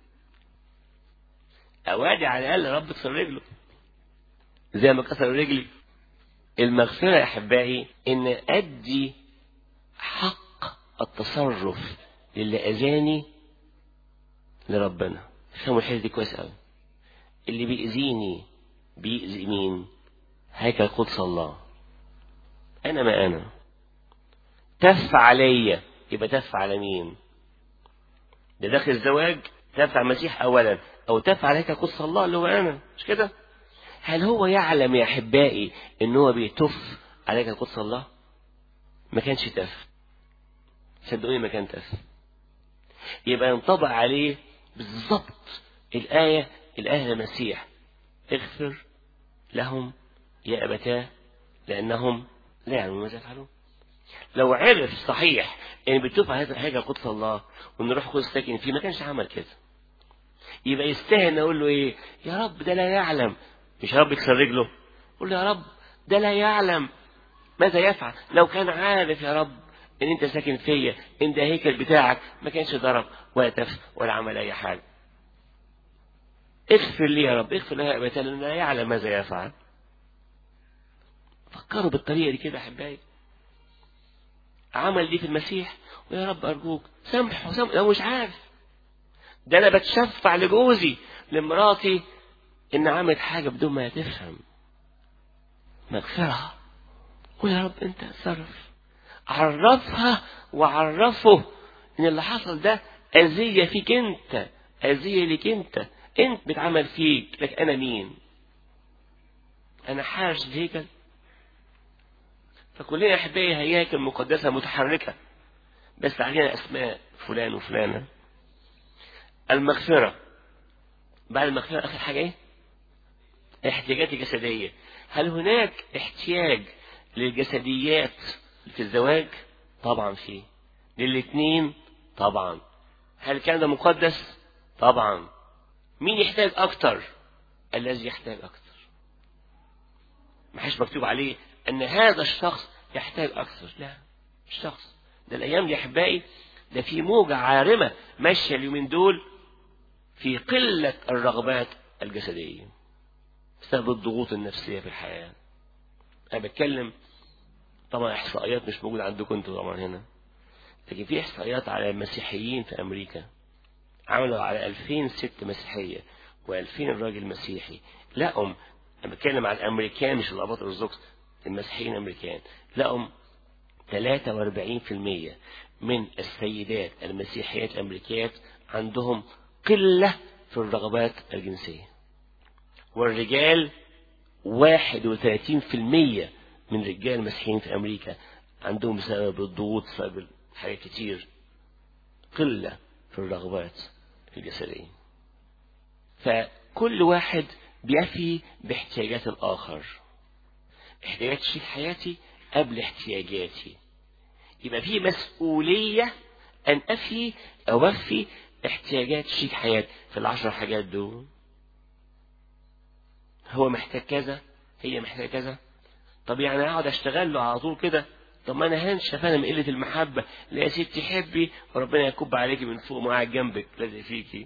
اوادي على الاقل رب اكسر رجله زي ما كسر رجلي المغفرة يا احبائي ان ادي حق التصرف للي اذاني لربنا فهموا الحته دي كويس قوي اللي بيأذيني بيأذي مين هيكل قدس الله انا ما انا تف عليا يبقى تف على مين ده داخل الزواج تف على المسيح اولا او تف على هيكل قدس الله اللي هو انا مش كده هل هو يعلم يا احبائي ان هو بيتف على هيكل قدس الله ما كانش تف صدقوني ما كان تف يبقى ينطبق عليه بالظبط الآية الآية المسيح اغفر لهم يا أبتاه لأنهم لا يعلمون ماذا يفعلون لو عرف صحيح ان بتشوف هذا حاجة قدس الله وان روح قدس ساكن فيه ما كانش عمل كده يبقى يستاهل اقول له ايه يا رب ده لا يعلم مش يا رب يكسر رجله قول له يا رب ده لا يعلم ماذا يفعل لو كان عارف يا رب ان انت ساكن فيا ان ده هيكل بتاعك ما كانش ضرب ولا تف ولا عمل اي حاجه اغفر لي يا رب اغفر لها ابدا لانه لا يعلم ماذا يفعل فكروا بالطريقه دي كده يا احبائي عمل دي في المسيح ويا رب ارجوك سامحه سامحه لو مش عارف ده انا بتشفع لجوزي لمراتي ان عملت حاجه بدون ما تفهم مغفرة قول يا رب انت اتصرف عرفها وعرفه ان اللي حصل ده اذية فيك انت اذية ليك انت انت بتعمل فيك لك انا مين انا حارس الهيكل فكلنا احبائي هياكل مقدسة متحركة بس علينا اسماء فلان وفلانة المغفرة بعد المغفرة اخر حاجة ايه احتياجات جسدية هل هناك احتياج للجسديات في الزواج طبعا في للاثنين طبعا هل كان ده مقدس طبعا مين يحتاج اكتر الذي يحتاج اكتر ما حيش مكتوب عليه ان هذا الشخص يحتاج اكثر لا مش شخص ده الايام دي احبائي ده في موجة عارمة ماشية اليومين دول في قلة الرغبات الجسدية بسبب الضغوط النفسية في الحياة أنا بتكلم طبعا إحصائيات مش موجودة عندكم أنتوا طبعا هنا لكن في إحصائيات على المسيحيين في أمريكا عملوا على 2000 ست مسيحية و2000 راجل مسيحي لقوا أنا بتكلم عن الأمريكان مش الأباط الأرثوذكس المسيحيين الأمريكان لقوا 43% من السيدات المسيحيات الأمريكيات عندهم قلة في الرغبات الجنسية والرجال 31% من رجال المسيحيين في أمريكا عندهم بسبب الضغوط بسبب حاجات كتير قلة في الرغبات الجسدية فكل واحد بيفي باحتياجات الآخر احتياجات شريك حياتي قبل احتياجاتي يبقى في مسؤولية أن أفي أوفي احتياجات شريك حياتي في العشر حاجات دول هو محتاج كذا هي محتاجة كذا طب يعني اقعد اشتغل له على طول كده طب ما انا هنشف انا من قله المحبه لا يا ستي حبي وربنا يكب عليكي من فوق وقاعد جنبك لازق فيكي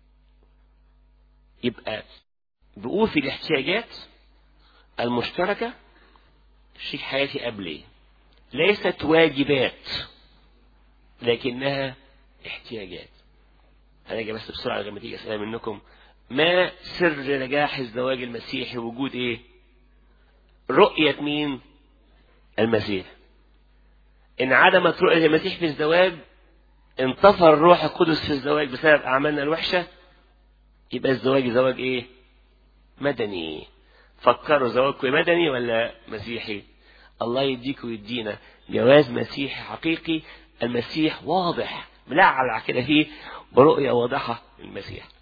يبقى بأوفي الاحتياجات المشتركة شريك حياتي قبلي ليست واجبات لكنها احتياجات هنجي بس بسرعة لما تيجي أسئلة منكم ما سر نجاح الزواج المسيحي وجود ايه رؤية مين المسيح إن عدمت رؤية المسيح في الزواج انطفى الروح القدس في الزواج بسبب أعمالنا الوحشة يبقى الزواج زواج إيه؟ مدني فكروا زواجكم مدني ولا مسيحي؟ الله يديك ويدينا جواز مسيحي حقيقي المسيح واضح ملعلع كده فيه برؤية واضحة للمسيح